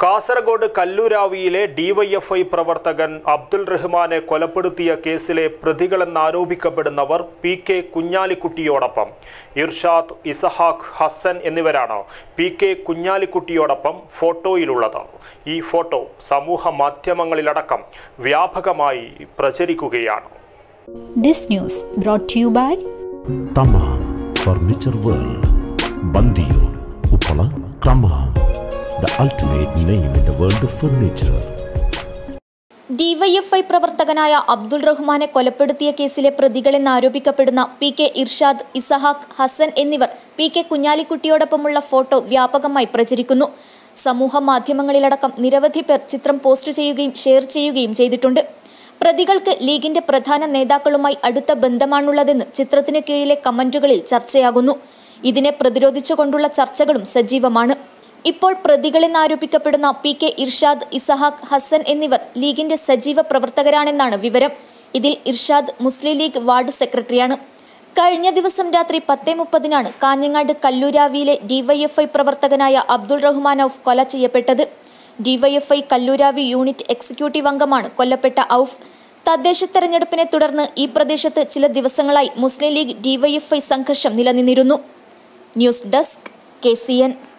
Kasaragod കല്ലൂരാവിയിലെ DYFI പ്രവർത്തകൻ അബ്ദുൾ റഹ്മാനെ കൊലപ്പെടുത്തിയ കേസിലെ പ്രതികളെന്നാരോപിക്കപ്പെടുന്നവർ പി കെ കുഞ്ഞാലിക്കുട്ടിയോടൊപ്പം ഇർഷാദ് ഇസഹാഖ് ഹസൻ എന്നിവരാണ് പി കെ കുഞ്ഞാലിക്കുട്ടിയോടൊപ്പം ഫോട്ടോയിലുള്ളത് ഈ ഫോട്ടോ സമൂഹ മാധ്യമങ്ങളിലടക്കം വ്യാപകമായി പ്രചരിക്കുകയാണ് This news brought to you by Thamam furniture world Bandiyur Uppala Thamam the ultimate name in the world of furniture DYFI പ്രവർത്തകനായ അബ്ദുൾ റഹ്മാനെ കൊലപ്പെടുത്തിയ കേസിലെ പ്രതികളെന്നാരോപിക്കപ്പെടുന്ന പി കെ ഇർഷാദ് ഇസഹാഖ് ഹസൻ എന്നിവർ പി കെ കുഞ്ഞാലിക്കുട്ടിയോടൊപ്പമുള്ള ഫോട്ടോ വ്യാപകമായി പ്രചരിക്കുന്നു സമൂഹ മാധ്യമങ്ങളിലടക്കം നിരവധി പേർ ചിത്രം പോസ്റ്റ് ചെയ്യുകയും ഷെയർ ചെയ്യുകയും ചെയ്തിട്ടുണ്ട് പ്രതികൾക്ക് ലീഗിന്റെ പ്രധാന നേതാക്കളുമായി അടുത്ത ബന്ധമാണുള്ളതെന്ന് ചിത്രത്തിന് കീഴിലെ കമന്റുകളിൽ ചർച്ചയാകുന്നു ഇതിനെ പ്രതിരോധിച്ചുകൊണ്ടുള്ള ചർച്ചകളും സജീവമാണ് ഇപ്പോൾ പ്രതികളെന്നാരോപിക്കപ്പെടുന്ന പി കെ ഇർഷാദ് ഇസഹാഖ് ഹസൻ എന്നിവർ ലീഗിന്റെ സജീവ പ്രവർത്തകരാണെന്നാണ് വിവരം ഇതിൽ ഇർഷാദ് മുസ്ലിം ലീഗ് വാർഡ് സെക്രട്ടറിയാണ് കഴിഞ്ഞ ദിവസം രാത്രി പത്തേ മുപ്പതിനാണ് കാഞ്ഞങ്ങാട് കല്ലൂരാവിയിലെ ഡിവൈഎഫ്ഐ പ്രവർത്തകനായ അബ്ദുൾ റഹ്മാൻ ഔഫ് കൊല ചെയ്യപ്പെട്ടത് ഡിവൈഎഫ്ഐ കല്ലൂരാവി യൂണിറ്റ് എക്സിക്യൂട്ടീവ് അംഗമാണ് കൊല്ലപ്പെട്ട ഔഫ് തദ്ദേശ തെരഞ്ഞെടുപ്പിനെ തുടർന്ന് ഈ പ്രദേശത്ത് ചില ദിവസങ്ങളായി മുസ്ലിം ലീഗ് ഡിവൈഎഫ്ഐ സംഘർഷം നിലനിന്നിരുന്നു news desk K C N